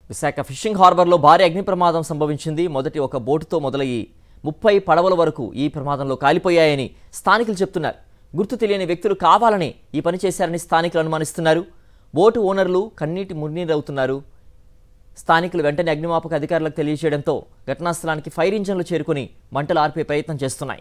Visakha fishing హార్బర్లో భారీ అగ్ని ప్రమాదం సంభవించింది మొదటి ఒక బోటుతో మొదలయ్యి ముప్పై పడవల వరకు ఈ ప్రమాదంలో కాలిపోయాయని స్థానికులు చెప్తున్నారు గుర్తు తెలియని వ్యక్తులు కావాలని ఈ పని చేశారని స్థానికులు అనుమానిస్తున్నారు బోటు ఓనర్లు కన్నీటి మున్నీరవుతున్నారు స్థానికులు వెంటనే అగ్నిమాపక అధికారులకు తెలియజేయడంతో ఘటనా స్థలానికి ఫైర్ ఇంజన్లు చేరుకుని మంటలు ఆర్పే ప్రయత్నం చేస్తున్నాయి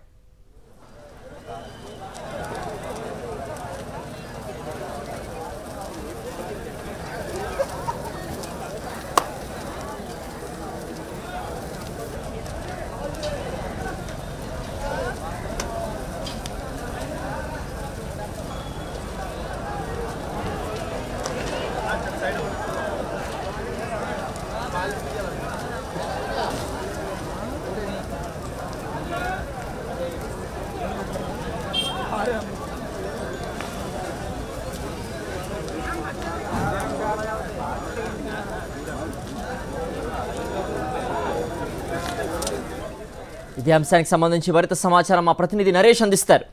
ఇదే అంశానికి సంబంధించి మరింత సమాచారం మా ప్రతినిధి నరేష్ అందిస్తారు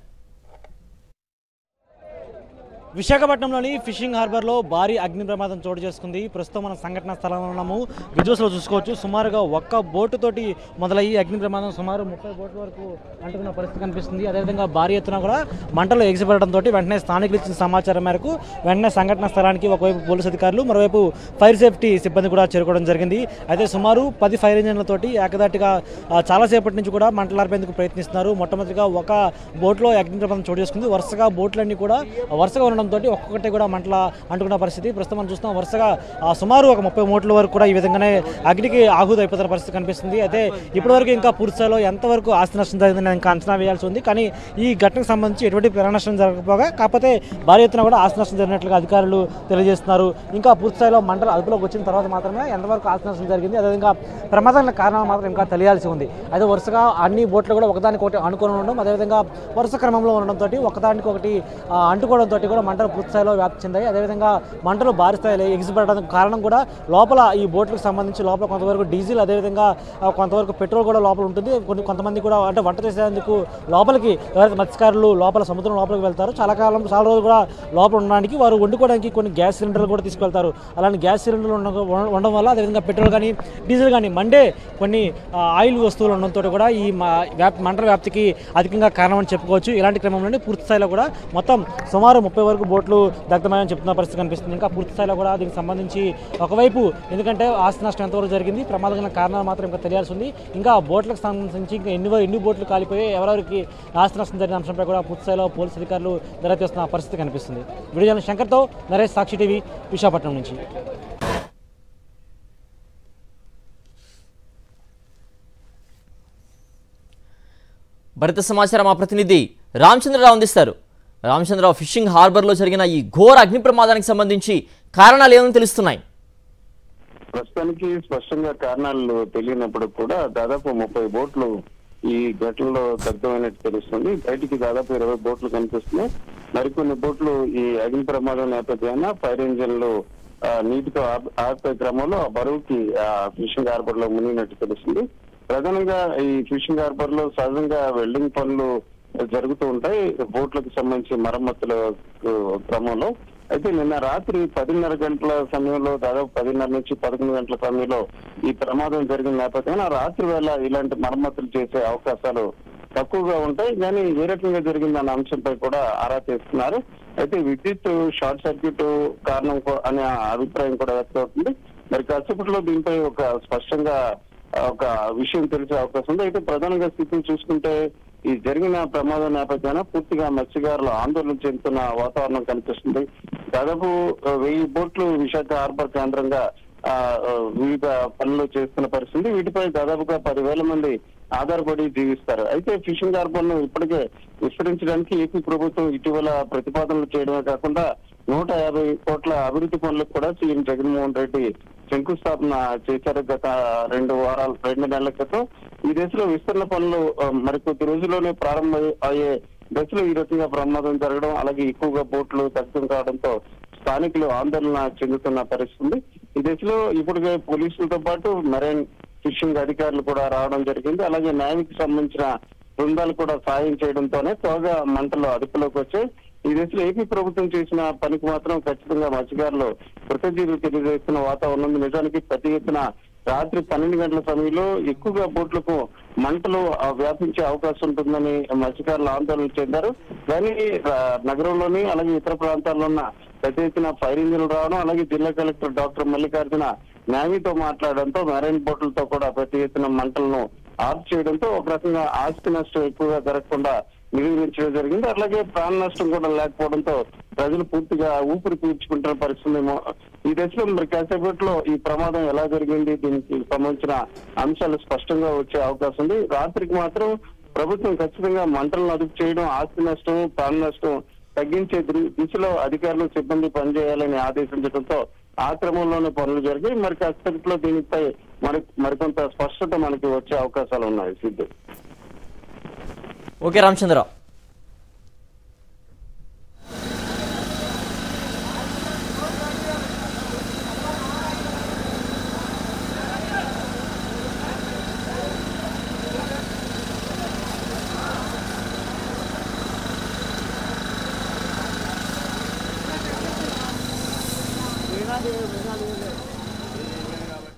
విశాఖపట్నంలోని ఫిషింగ్ హార్బర్లో భారీ అగ్ని ప్రమాదం చోటు చేసుకుంది ప్రస్తుతం మన సంఘటన స్థలంలో ఉన్నాము విజువల్స్లో చూసుకోవచ్చు సుమారుగా ఒక్క బోటు తోటి మొదలయ్యి అగ్ని ప్రమాదం సుమారు ముప్పై బోట్ల వరకు అంటుకున్న పరిస్థితి కనిపిస్తుంది అదేవిధంగా భారీ ఎత్తున కూడా మంటలు ఎగిసిపడడంతో వెంటనే స్థానికులు ఇచ్చిన సమాచారం మేరకు వెంటనే సంఘటన స్థలానికి ఒకవైపు పోలీసు అధికారులు మరోవైపు ఫైర్ సేఫ్టీ సిబ్బంది కూడా చేరుకోవడం జరిగింది అయితే సుమారు పది ఫైర్ ఇంజన్లతోటి ఏకదాటిగా ఆ, చాలాసేపటి నుంచి కూడా మంటలార్పేందుకు ప్రయత్నిస్తున్నారు మొట్టమొదటిగా ఒక బోట్లో అగ్ని ప్రమాదం చోటు చేసుకుంది వరుసగా బోట్లన్నీ కూడా వరుసగా ఉండడంతో ఒక్కొక్కటి కూడా మంటల అంటుకున్న పరిస్థితి ప్రస్తుతం మనం చూస్తున్నాం వరుసగా ఆ, సుమారు ఒక ముప్పై మూట్ల వరకు కూడా ఈ విధంగానే అగ్నికి ఆహుతి అయిపోతున్న పరిస్థితి కనిపిస్తుంది అయితే ఇప్పటివరకు ఇంకా పూర్తి స్థాయిలో ఎంతవరకు ఆస్తి నష్టం జరిగిందని ఇంకా అంచనా వేయాల్సి ఉంది కానీ ఈ ఘటనకు సంబంధించి ఎటువంటి ప్రాణ నష్టం జరగకపోగా కాకపోతే భారీ ఎత్తున కూడా ఆస్తి నష్టం జరిగినట్లుగా అధికారులు తెలియజేస్తున్నారు ఇంకా పూర్తి స్థాయిలో మంటలు అదుపులోకి వచ్చిన తర్వాత మాత్రమే ఎంతవరకు ఆస్తి నష్టం జరిగింది అదేవిధంగా ప్రమాదాల కారణాలు మాత్రం ఇంకా తెలియాల్సి ఉంది అయితే వరుసగా అన్ని బోట్లు కూడా ఒకదానికి ఒకటి అనుకుని ఉండడం అదేవిధంగా వరుస క్రమంలో ఉండడంతో ఒకదానికి ఒకటి ఆ, అంటుకోవడంతో కూడా మంటలు పూర్తి స్థాయిలో వ్యాప్తి చెందాయి అదేవిధంగా మంటలు భారీ స్థాయిలో ఎగిసిపడడానికి కారణం కూడా లోపల ఈ బోట్లకు సంబంధించి లోపల కొంతవరకు డీజిల్ అదేవిధంగా ఆ, కొంతవరకు పెట్రోల్ కూడా లోపల ఉంటుంది కొన్ని కొంతమంది కూడా అంటే వంట చేసేందుకు లోపలికి ఎవరైతే మత్స్యకారులు లోపల సముద్రం లోపలికి వెళ్తారో చాలా కాలం చాలా రోజులు కూడా లోపల ఉండడానికి వారు వండుకోవడానికి కొన్ని గ్యాస్ సిలిండర్లు కూడా తీసుకెళ్తారు అలాంటి గ్యాస్ సిలిండర్లు ఉండ ఉండడం వల్ల అదేవిధంగా పెట్రోల్ కానీ డీజిల్ కానీ మండే కొన్ని ఆ, ఆయిల్ వస్తువులు ఉండడంతో కూడా ఈ మా- వ్యాప్ మంటల వ్యాప్తికి అధికంగా కారణం అని చెప్పుకోవచ్చు ఇలాంటి క్రమంలోనే పూర్తి స్థాయిలో కూడా మొత్తం సుమారు ముప్పై వరకు బోట్లు దగ్ధమని చెప్తున్న పరిస్థితి కనిపిస్తుంది ఇంకా పూర్తి స్థాయిలో కూడా దీనికి సంబంధించి ఒకవైపు ఎందుకంటే ఆస్తి నష్టం ఎంతవరకు జరిగింది ప్రమాదమైన కారణాలు మాత్రం ఇంకా తెలియాల్సి ఉంది ఇంకా బోట్లకు సంబంధించి ఇంకా ఎన్ని ఎన్ని బోట్లు కాలిపోయి ఎవరెవరికి ఆస్తి నష్టం జరిగిన అంశంపై కూడా పూర్తి స్థాయిలో పోలీసు అధికారులు దర్యాప్తు పరిస్థితి కనిపిస్తుంది వీడియో శంకర్తో నరేష్ సాక్షి టీవీ విశాఖపట్నం నుంచి మరింత సమాచారం మా ప్రతినిధి రామచంద్రరావు అందిస్తారు రామచంద్రరావు ఫిషింగ్ హార్బర్లో జరిగిన ఈ ఘోర అగ్ని ప్రమాదానికి సంబంధించి కారణాలు ఏమని తెలుస్తున్నాయి ప్రస్తుతానికి స్పష్టంగా కారణాలు తెలియనప్పుడు కూడా దాదాపు ముప్పై బోట్లు ఈ ఘటనలో దగ్ధమైనట్టు తెలుస్తుంది బయటికి దాదాపు ఇరవై బోట్లు కనిపిస్తున్నాయి మరికొన్ని బోట్లు ఈ అగ్ని ప్రమాదం నేపథ్యాన ఫైర్ ఇంజన్లు ఆ, నీటితో ఆప్- ఆపే క్రమంలో ఆ బరువుకి ఆ ఫిషింగ్ హార్బర్ లో మునిగినట్టు తెలుస్తుంది ప్రధానంగా ఈ ఫిషింగ్ హార్బర్ లో సహజంగా వెల్డింగ్ పనులు జరుగుతూ ఉంటాయి బోట్లకు సంబంధించి మరమ్మతుల ఆ, క్రమంలో అయితే నిన్న రాత్రి పదిన్నర గంటల సమయంలో దాదాపు పదిన్నర నుంచి పదకొండు గంటల సమయంలో ఈ ప్రమాదం జరిగిన నేపథ్యంలో రాత్రి వేళ ఇలాంటి మరమ్మతులు చేసే అవకాశాలు తక్కువగా ఉంటాయి కానీ ఏ రకంగా జరిగిందన్న అంశంపై కూడా ఆరా తీస్తున్నారు అయితే విద్యుత్ షార్ట్ సర్క్యూట్ కారణం కూ- అనే అభిప్రాయం కూడా వ్యక్తమవుతుంది మరి కాసేపట్లో దీనిపై ఒక స్పష్టంగా ఒక విషయం తెలిసే అవకాశం ఉంది అయితే ప్రధానంగా స్థితిని చూసుకుంటే ఈ జరిగిన ప్రమాదం నేపథ్యాన పూర్తిగా మత్స్యకారులు ఆందోళన చెందుతున్న వాతావరణం కనిపిస్తుంది దాదాపు ఆ, వెయ్యి బోట్లు విశాఖ హార్బర్ కేంద్రంగా ఆ, ఆ, వివిధ పనులు చేస్తున్న పరిస్థితి వీటిపై దాదాపుగా పదివేల మంది ఆధారపడి జీవిస్తారు అయితే ఫిషింగ్ హార్బర్ ను ఇప్పటికే విస్తరించడానికి ఏపీ ప్రభుత్వం ఇటీవల ప్రతిపాదనలు చేయడమే కాకుండా నూట యాభై కోట్ల అభివృద్ధి పనులకు కూడా సీఎం జగన్మోహన్ రెడ్డి శంకుస్థాపన చేశారు గత రెండు వారాలు రెండు నెలల క్రితం ఈ దశలో విస్తరణ పనులు ఆ, మరికొద్ది రోజుల్లోనే ప్రారంభం అయ్యే దశలో ఈ రకంగా ప్రమాదం జరగడం అలాగే ఎక్కువగా బోట్లు దగ్ధం కావడంతో స్థానికులు ఆందోళన చెందుతున్న పరిస్థితి ఉంది ఈ దశలో ఇప్పటికే పోలీసులతో పాటు మెరైన్ ఫిషింగ్ అధికారులు కూడా రావడం జరిగింది అలాగే న్యాయానికి సంబంధించిన బృందాలు కూడా సాయం చేయడంతోనే త్వరగా మంటలు అదుపులోకి వచ్చాయి ఈ దశలో ఏపీ ప్రభుత్వం చేసిన పనికి మాత్రం ఖచ్చితంగా మత్స్యకారులు కృతజ్ఞతలు తెలియజేస్తున్న వాతావరణం ఉంది. నిజానికి పెద్ద ఎత్తున రాత్రి పన్నెండు గంటల సమయంలో ఎక్కువగా బోట్లకు మంటలు ఆ, వ్యాపించే అవకాశం ఉంటుందని మత్స్యకారులు ఆందోళన చెందారు కానీ ఆ, నగరంలోని అలాగే ఇతర ప్రాంతాల్లో ఉన్న పెద్ద ఎత్తున ఫైర్ ఇంజిన్లు రావడం అలాగే జిల్లా కలెక్టర్ డాక్టర్ మల్లికార్జున న్యామితో మాట్లాడడంతో మెరైన్ బోట్లతో కూడా పెద్ద ఎత్తున మంటలను ఆఫ్ చేయడంతో ఒక రకంగా ఆస్తి నష్టం ఎక్కువగా జరగకుండా నివేదించడం జరిగింది అలాగే ప్రాణ నష్టం కూడా లేకపోవడంతో ప్రజలు పూర్తిగా ఊపిరి పీల్చుకుంటున్న పరిస్థితి ఏమో. ఈ దశలో మరి కాసేపట్లో ఈ ప్రమాదం ఎలా జరిగింది దీనికి సంబంధించిన అంశాలు స్పష్టంగా వచ్చే అవకాశం ఉంది రాత్రికి మాత్రం ప్రభుత్వం ఖచ్చితంగా మంటలను అదుపు చేయడం ఆస్తి నష్టం ప్రాణ నష్టం తగ్గించే దృ- దిశలో అధికారులు సిబ్బంది పనిచేయాలని ఆదేశించడంతో ఆ క్రమంలోనే పనులు జరిగాయి మరి కాసేపట్లో దీనిపై మరి మరికొంత స్పష్టత మనకి వచ్చే అవకాశాలు ఉన్నాయి సిద్ధు ఓకే రామచంద్రరావు వేనాది వేనాది